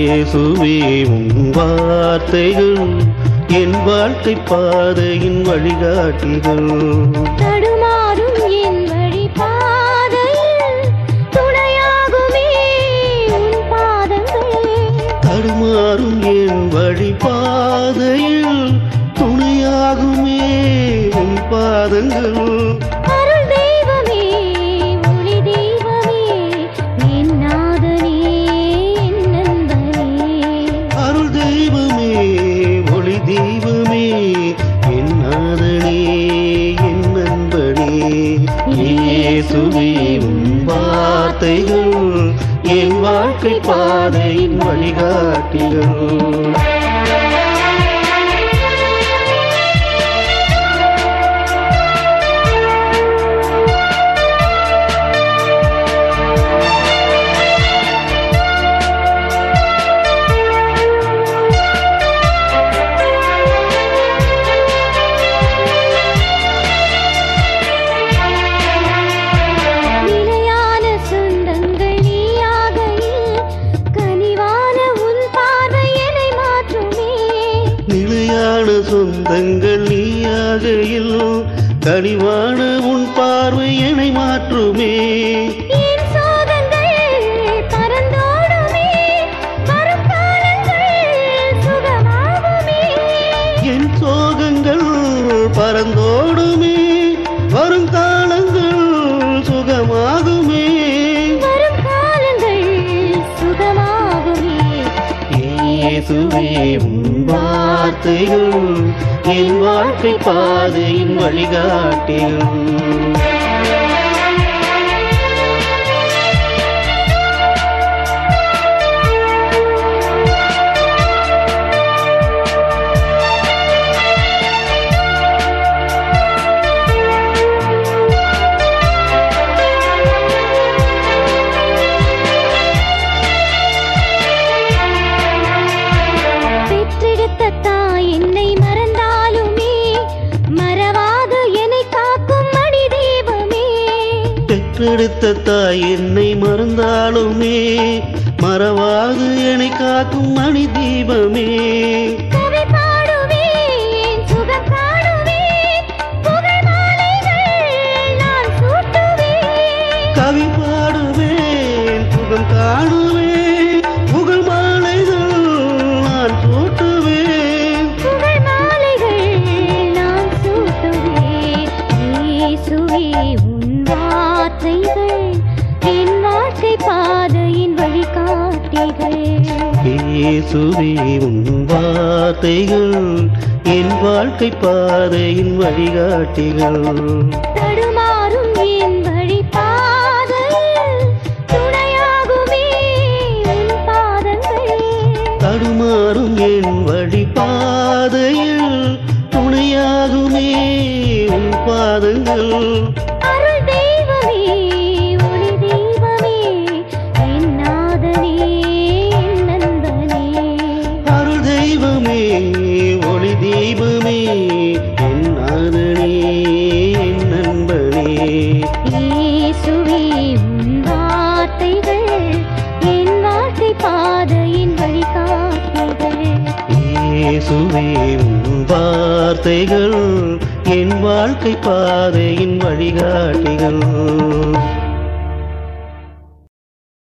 இயேசுவே உன் வார்த்தைகள் என் வாழ்க்கை பாதையின் வழிகாட்டிகள் தடுமாறும் என் வழி பாதையில் துணையாகுமே உன் பாதங்கள் தடுமாறும் என் வழி பாதையில் துணையாகுமே உன் பாதங்கள் அருள் தெய்வமே ஒளி தெய்வமே என் நாதனே என் நண்பனே அருள் தெய்வமே ஒளி தெய்வமே என் நாதனே என் நண்பனே இயேசுவே உன் வார்த்தைகள் என் வாழ்க்கை பாதையின் வழிகாட்டிகள் நிலையான சொந்தங்கள் நீயாகையில் கனிவான உன் பார்வை என்னை மாற்றுமே நிலையான சொந்தங்கள் நீயாகையில் கனிவான உன் பார்வை என்னை மாற்றுமே என் சோகங்கள் பறந்தோடுமே வரும் காலங்கள் சுகமாகுமே என் சோகங்கள் பறந்தோடுமே வரும் காலங்கள் சுகமாகுமே வரும் காலங்கள் சுகமாகுமே இயேசுவே உன் வார்த்தைகள் என் வாழ்க்கை பாதையின் வழிகாட்டிகள் பெற்றெடுத்த தாய் என்னை மறந்தாலுமே மறவாது என்னை காக்கும் மணி தெய்வமே பெற்றெடுத்த தாய் என்னை மறந்தாலுமே மறவாது என்னை காக்கும் மணி தீபமே கவி பாடுவேன் சுகம் காணுவேன் புகழ் மாலைகள் நான் சூட்டுவேன் கவி பாடுவேன் சுகம் காணுவேன் புகழ் மாலைகள் நான் சூட்டுவேன் புகழ் மாலைகள் நான் சூட்டுவேன் இயேசுவே உன் வார்த்தைகள் என் வாழ்க்கை பாதையின் வழிகாட்டிகள் இயேசுவே உன் வார்த்தைகள் என் வாழ்க்கை பாதையின் வழிகாட்டிகள் தடுமாறும் என் வழி பாதையில் துணையாகுமே உன் பாதங்கள் தடுமாறும் என் வழி பாதையில் துணையாகுமே உன் பாதங்கள் அருள் தெய்வமே ஒளி தெய்வமே என் நாதனே என் நண்பனே அருள் தெய்வமே ஒளி தெய்வமே என் நாதனே என் நண்பனே இயேசுவே உன் வார்த்தைகள் என் வாழ்க்கை பாதையின் வழிகாட்டிகள் இயேசுவே உன் வார்த்தைகள் என் வாழ்க்கை பாதையின் வழிகாட்டிகள்